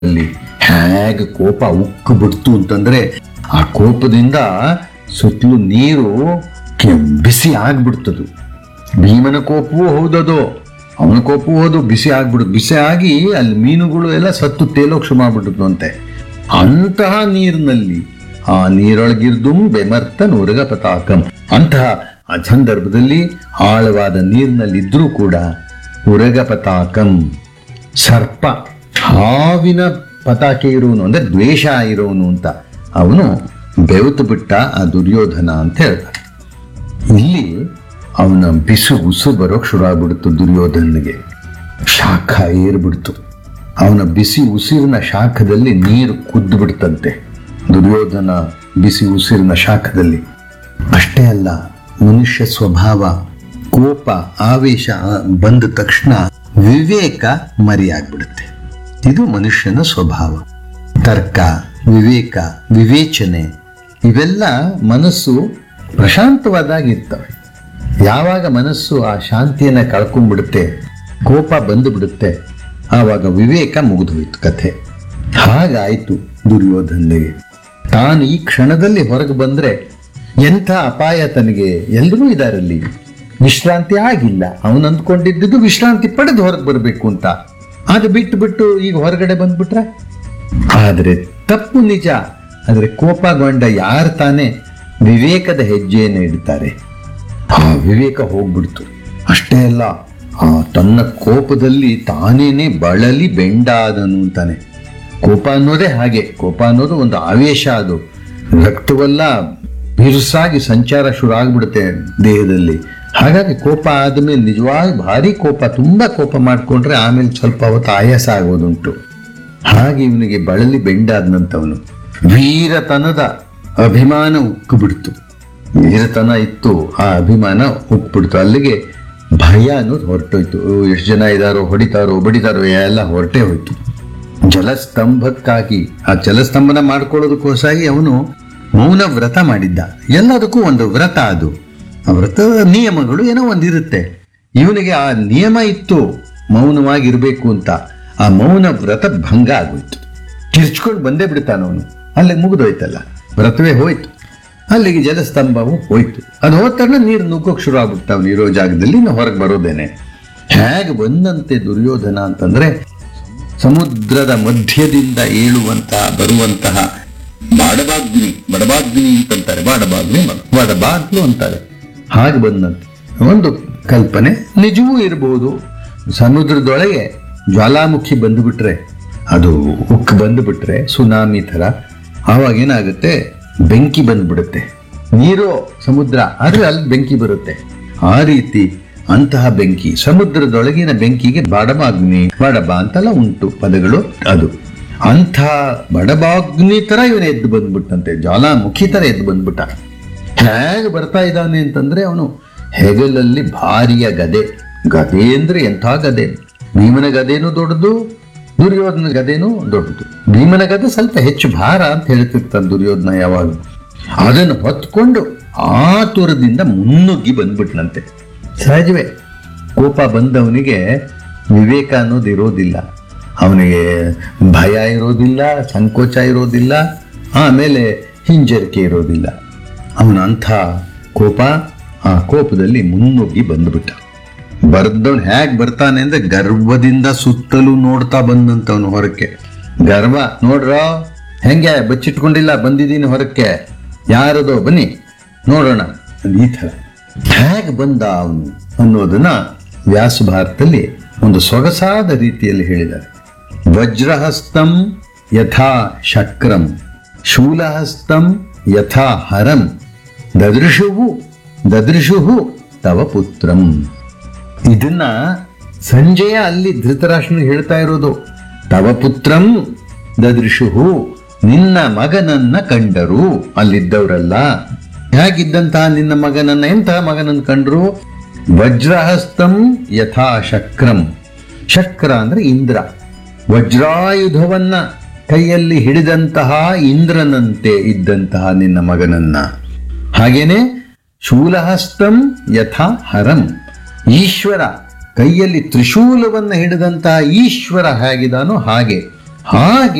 ಅಲ್ಲಿ ಹೇಗೆ ಕೋಪ ಉಕ್ಕು ಬಿಡ್ತು ಅಂತಂದ್ರೆ ಆ ಕೋಪದಿಂದ ಸುತ್ತಲೂ ನೀರು ಕೆ- ಬಿಸಿ ಆಗ್ಬಿಡ್ತದು ಭೀಮನ ಕೋಪವೂ ಹೌದದು ಅವನ ಕೋಪವೂ ಹೌದು ಬಿಸಿ ಆಗ್ಬಿಡುದು ಬಿಸಿ ಆಗಿ ಅಲ್ಲಿ ಮೀನುಗಳು ಎಲ್ಲ ಸತ್ತು ತೇಲೋಕ್ ಶುರು ಮಾಡ್ಬಿಡುದು ಅಂತೆ ಅಂತಹ ನೀರಿನಲ್ಲಿ ಆ ನೀರೊಳಗಿರ್ದು ಬೆಮರ್ತ ನುರಗ ಪತಾಕಂ ಅಂತಹ ಆ ಸಂದರ್ಭದಲ್ಲಿ ಆಳವಾದ ನೀರಿನಲ್ಲಿ ಇದ್ರೂ ಕೂಡ ಉರಗ ಪತಾಕಂ ಸರ್ಪ ಹಾವಿನ ಪತಾಕೆ ಇರುವನು ಅಂದ್ರೆ ದ್ವೇಷ ಇರೋನು ಅಂತ ಅವನು ಬೆವತು ಬಿಟ್ಟ ಆ ದುರ್ಯೋಧನ ಅಂತ ಹೇಳ್ತಾರೆ ಇಲ್ಲಿ ಅವನ ಬಿಸು ಉಸು ಬರೋಕ್ ಶುರು ಆಗ್ಬಿಡ್ತು ದುರ್ಯೋಧನಿಗೆ ಶಾಖ ಏರ್ಬಿಡ್ತು ಅವನ ಬಿಸಿ ಉಸಿರಿನ ಶಾಖದಲ್ಲಿ ನೀರು ಕುದ್ದು ಬಿಡ್ತಂತೆ ದುರ್ಯೋಧನ ಬಿಸಿ ಉಸಿರಿನ ಶಾಖದಲ್ಲಿ ಅಷ್ಟೇ ಅಲ್ಲ ಮನುಷ್ಯ ಸ್ವಭಾವ ಕೋಪ ಆವೇಶ ಬಂದ ತಕ್ಷಣ ವಿವೇಕ ಮರಿಯಾಗ್ಬಿಡುತ್ತೆ ಇದು ಮನುಷ್ಯನ ಸ್ವಭಾವ ತರ್ಕ ವಿವೇಕ ವಿವೇಚನೆ ಇವೆಲ್ಲ ಮನಸ್ಸು ಪ್ರಶಾಂತವಾದಾಗಿರ್ತವೆ ಯಾವಾಗ ಮನಸ್ಸು ಆ ಶಾಂತಿಯನ್ನ ಕಳ್ಕೊಂಡ್ಬಿಡುತ್ತೆ ಕೋಪ ಬಂದು ಬಿಡುತ್ತೆ ಆವಾಗ ವಿವೇಕ ಮುಗಿದು ಹೋಯ್ತು ಕಥೆ ಹಾಗಾಯ್ತು ದುರ್ಯೋಧನಿಗೆ ತಾನು ಈ ಕ್ಷಣದಲ್ಲಿ ಹೊರಗೆ ಬಂದ್ರೆ ಎಂಥ ಅಪಾಯ ತನಗೆ ಎಲ್ಲರೂ ಇದಾರಲ್ಲಿ ವಿಶ್ರಾಂತಿ ಆಗಿಲ್ಲ ಅವನು ಅಂದ್ಕೊಂಡಿದ್ದು ವಿಶ್ರಾಂತಿ ಪಡೆದು ಹೊರಗೆ ಬರಬೇಕು ಅಂತ ಅದು ಬಿಟ್ಟು ಬಿಟ್ಟು ಈಗ ಹೊರಗಡೆ ಬಂದ್ಬಿಟ್ರೆ ಆದರೆ ತಪ್ಪು ನಿಜ ಆದರೆ ಕೋಪಗೊಂಡ ಯಾರು ತಾನೇ ವಿವೇಕದ ಹೆಜ್ಜೆಯನ್ನು ಇಡ್ತಾರೆ ಆ ವಿವೇಕ ಹೋಗ್ಬಿಡ್ತು ಅಷ್ಟೇ ಅಲ್ಲ ಆ ತನ್ನ ಕೋಪದಲ್ಲಿ ತಾನೇನೆ ಬಳಲಿ ಬೆಂಡಾದನು ಅಂತಾನೆ ಕೋಪ ಅನ್ನೋದೇ ಹಾಗೆ ಕೋಪ ಅನ್ನೋದು ಒಂದು ಆವೇಶ ಅದು ರಕ್ತವೆಲ್ಲ ಬಿರುಸಾಗಿ ಸಂಚಾರ ಶುರು ಆಗ್ಬಿಡುತ್ತೆ ದೇಹದಲ್ಲಿ ಹಾಗಾಗಿ ಕೋಪ ಆದ್ಮೇಲೆ ನಿಜವಾಗಿ ಭಾರಿ ಕೋಪ ತುಂಬಾ ಕೋಪ ಮಾಡ್ಕೊಂಡ್ರೆ ಆಮೇಲೆ ಸ್ವಲ್ಪ ಹೊತ್ತು ಆಯಾಸ ಆಗೋದುಂಟು ಹಾಗೆ ಇವನಿಗೆ ಬಳಲಿ ಬೆಂಡಾದ್ನಂತವನು ವೀರತನದ ಅಭಿಮಾನ ಉಕ್ಕು ಬಿಡ್ತು ವೀರತನ ಇತ್ತು ಆ ಅಭಿಮಾನ ಉಕ್ಬಿಡ್ತು ಅಲ್ಲಿಗೆ ಭಯ ಅನ್ನೋದು ಹೊರಟೋಯ್ತು ಎಷ್ಟು ಜನ ಇದಾರೋ ಹೊಡಿತಾರೋ ಬಡಿತಾರೋ ಎಲ್ಲ ಹೊರಟೇ ಹೋಯ್ತು ಜಲಸ್ತಂಭಕ್ಕಾಗಿ ಆ ಜಲಸ್ತಂಭನ ಮಾಡ್ಕೊಳ್ಳೋದಕ್ಕೋಸ್ಕರಾಗಿ ಅವನು ಮೌನ ವ್ರತ ಮಾಡಿದ್ದ ಎಲ್ಲದಕ್ಕೂ ಒಂದು ವ್ರತ ಅದು ಆ ವ್ರತದ ನಿಯಮಗಳು ಏನೋ ಒಂದಿರುತ್ತೆ ಇವನಿಗೆ ಆ ನಿಯಮ ಇತ್ತು ಮೌನವಾಗಿರ್ಬೇಕು ಅಂತ ಆ ಮೌನ ವ್ರತ ಭಂಗ ಆಗೋಯ್ತು ಕಿರ್ಚ್ಕೊಂಡು ಬಂದೇ ಬಿಡ್ತಾನ ಅವನು ಅಲ್ಲಿಗೆ ಮುಗಿದೋಯ್ತಲ್ಲ ವ್ರತವೇ ಹೋಯ್ತು ಅಲ್ಲಿಗೆ ಜಲಸ್ತಂಭವು ಹೋಯ್ತು ಅದು ಹೋದ ತಕ್ಷಣ ನೀರು ನುಗ್ಗೋಕ್ ಶುರು ಆಗ್ಬಿಡ್ತಾವ್ ಇರೋ ಜಾಗದಲ್ಲಿ ನಾವು ಹೊರಗೆ ಬರೋದೇನೆ ಹೇಗೆ ಬಂದಂತೆ ದುರ್ಯೋಧನ ಅಂತಂದ್ರೆ ಸಮುದ್ರದ ಮಧ್ಯದಿಂದ ಏಳುವಂತಹ ಬರುವಂತಹ ಬಾಡಬಾಗ್ನಿ ಬಡಬಾಗ್ನಿ ಅಂತಂತಾರೆ ಬಾಡಬಾಗ್ನಿ ಬಡಬಾಗ್ಲು ಅಂತಾರೆ ಹಾಗೆ ಬಂದಂತೆ ಒಂದು ಕಲ್ಪನೆ ನಿಜವೂ ಇರಬಹುದು ಸಮುದ್ರದೊಳಗೆ ಜ್ವಾಲಾಮುಖಿ ಬಂದುಬಿಟ್ರೆ ಅದು ಉಕ್ ಬಂದುಬಿಟ್ರೆ ಸುನಾಮಿ ಥರ ಆವಾಗ ಏನಾಗುತ್ತೆ ಬೆಂಕಿ ಬಂದ್ಬಿಡುತ್ತೆ ನೀರು ಸಮುದ್ರ ಆದ್ರೆ ಅಲ್ಲಿ ಬೆಂಕಿ ಬರುತ್ತೆ ಆ ರೀತಿ ಅಂತಹ ಬೆಂಕಿ ಸಮುದ್ರದೊಳಗಿನ ಬೆಂಕಿಗೆ ಬಡಬಾಗ್ನಿ ಬಡಬ ಅಂತೆಲ್ಲ ಉಂಟು ಪದಗಳು ಅದು ಅಂಥ ಬಡಬಾಗ್ನಿ ತರ ಇವನು ಎದ್ದು ಬಂದ್ಬಿಟ್ಟಂತೆ ಜ್ವಾಲಾಮುಖಿ ತರ ಎದ್ದು ಬಂದ್ಬಿಟ್ಟ ಹೇಗೆ ಬರ್ತಾ ಇದ್ದಾನೆ ಅಂತಂದ್ರೆ ಅವನು ಹೆಗಲಲ್ಲಿ ಭಾರಿಯ ಗದೆ ಗದೆ ಅಂದ್ರೆ ಎಂಥ ಗದೆ ಭೀಮನ ಗದೇನು ದೊಡ್ಡದು ದುರ್ಯೋಧನ ಗದೇನು ದೊಡ್ಡದು ಭೀಮನ ಗದೆ ಸ್ವಲ್ಪ ಹೆಚ್ಚು ಭಾರ ಅಂತ ಹೇಳ್ತಿರ್ತಾನೆ ದುರ್ಯೋಧನ ಯಾವಾಗ ಅದನ್ನು ಹೊತ್ಕೊಂಡು ಆತುರದಿಂದ ಮುನ್ನುಗ್ಗಿ ಬಂದ್ಬಿಟ್ನಂತೆ ಸಹಜವೇ ಕೋಪ ಬಂದವನಿಗೆ ವಿವೇಕ ಅನ್ನೋದು ಇರೋದಿಲ್ಲ ಅವನಿಗೆ ಭಯ ಇರೋದಿಲ್ಲ ಸಂಕೋಚ ಇರೋದಿಲ್ಲ ಆಮೇಲೆ ಹಿಂಜರಿಕೆ ಇರೋದಿಲ್ಲ ಅವನ ಅಂಥ ಕೋಪ ಆ ಕೋಪದಲ್ಲಿ ಮುನ್ನುಗ್ಗಿ ಬಂದ್ಬಿಟ್ಟ ಬರ್ದವನು ಹೇಗ್ ಬರ್ತಾನೆ ಅಂದ್ರೆ ಗರ್ವದಿಂದ ಸುತ್ತಲೂ ನೋಡ್ತಾ ಬಂದಂತವನು ಹೊರಕ್ಕೆ ಗರ್ವ ನೋಡ್ರ ಹೆಂಗೆ ಬಚ್ಚಿಟ್ಕೊಂಡಿಲ್ಲ ಬಂದಿದ್ದೀನಿ ಹೊರಕ್ಕೆ ಯಾರದೋ ಬನ್ನಿ ನೋಡೋಣ ಅದು ಈ ಥರ ಹೇಗೆ ಬಂದ ಅವನು ಅನ್ನೋದನ್ನ ವ್ಯಾಸ ಭಾರತದಲ್ಲಿ ಒಂದು ಸೊಗಸಾದ ರೀತಿಯಲ್ಲಿ ಹೇಳಿದ್ದಾರೆ ವಜ್ರಹಸ್ತಂ ಯಥಾ ಶಕ್ರಂ ಶೂಲಹಸ್ತಂ ಯಥಾ ಹರಂ ದದೃಶುವು ದದೃಶುಹು ತವ ಪುತ್ರಂ ಇದನ್ನ ಸಂಜಯ ಅಲ್ಲಿ ಧೃತರಾಷ್ಟ್ರನಿಗೆ ಹೇಳ್ತಾ ಇರೋದು ತವ ಪುತ್ರಂ ದದೃಶುಹು ನಿನ್ನ ಮಗನನ್ನ ಕಂಡರು ಅಲ್ಲಿದ್ದವರಲ್ಲ ಹೇಗಿದ್ದಂತಹ ನಿನ್ನ ಮಗನನ್ನ ಎಂತಹ ಮಗನನ್ನ ಕಂಡ್ರು ವಜ್ರಹಸ್ತಂ ಯಥಾ ಶಕ್ರಂ ಶಕ್ರ ಅಂದ್ರೆ ಇಂದ್ರ ವಜ್ರಾಯುಧವನ್ನ ಕೈಯಲ್ಲಿ ಹಿಡಿದಂತಹ ಇಂದ್ರನಂತೆ ಇದ್ದಂತಹ ನಿನ್ನ ಮಗನನ್ನ ಹಾಗೇನೆ ಶೂಲಹಸ್ತಂ ಯಥಾ ಹರಂ ಈಶ್ವರ ಕೈಯಲ್ಲಿ ತ್ರಿಶೂಲವನ್ನ ಹಿಡಿದಂತಹ ಈಶ್ವರ ಹೇಗಿದಾನೋ ಹಾಗೆ ಹಾಗೆ